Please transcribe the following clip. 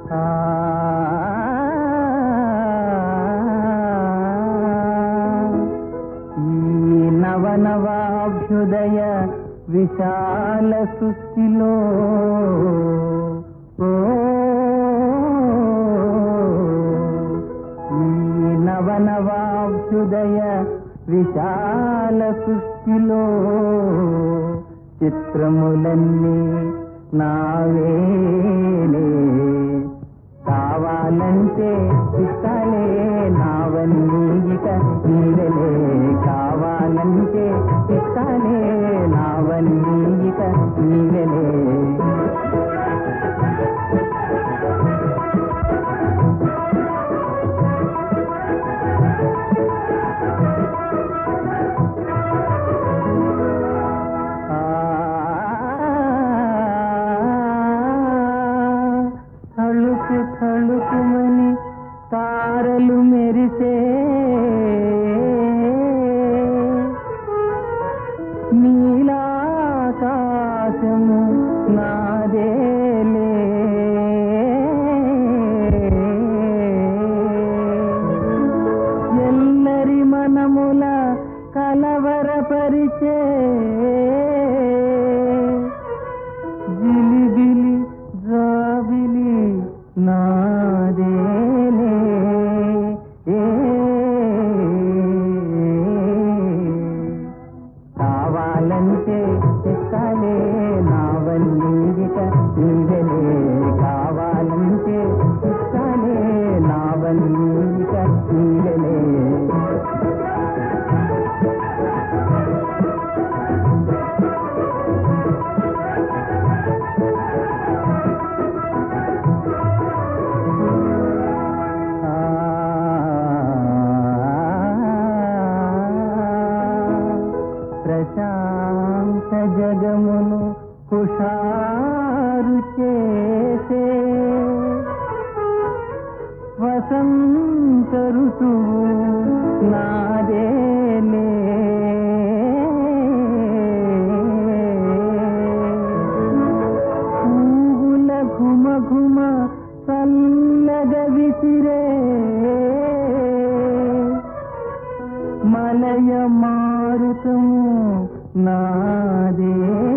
ఈ నవనవాభ్యుదయ విశాల సృష్టిలో ఓ, ఈ నవనవాభ్యుదయ విశాల సృష్టిలో చిత్రములన్నీ నావేలే కావాలంటే ఇస్తాలే నావన్నీ ఇక నీవెలే కావాలంటే ఇస్తాలే నావన్నీ ఇక నీవెలే తళుకు తళుకుమని తారలు మెరిసే నీలాకాశము నాదేలే ఎల్లరి మనముల కలవరపరిచే జిలిబిలి జాబిలి నాదేలే ఏ. కావాలంటే ఇస్తాలే నావన్నీ ఇక నీవెలే కావాలంటే ఇస్తాలే నావన్నీ ఇక నీవెలే ప్రశాంత జగమును కుషారు చేసే వసంత ఋతువు నాదేలే పూగుల ఘుమ ఘుమ చల్లగ విసిరే మలయ మారుతము నాదే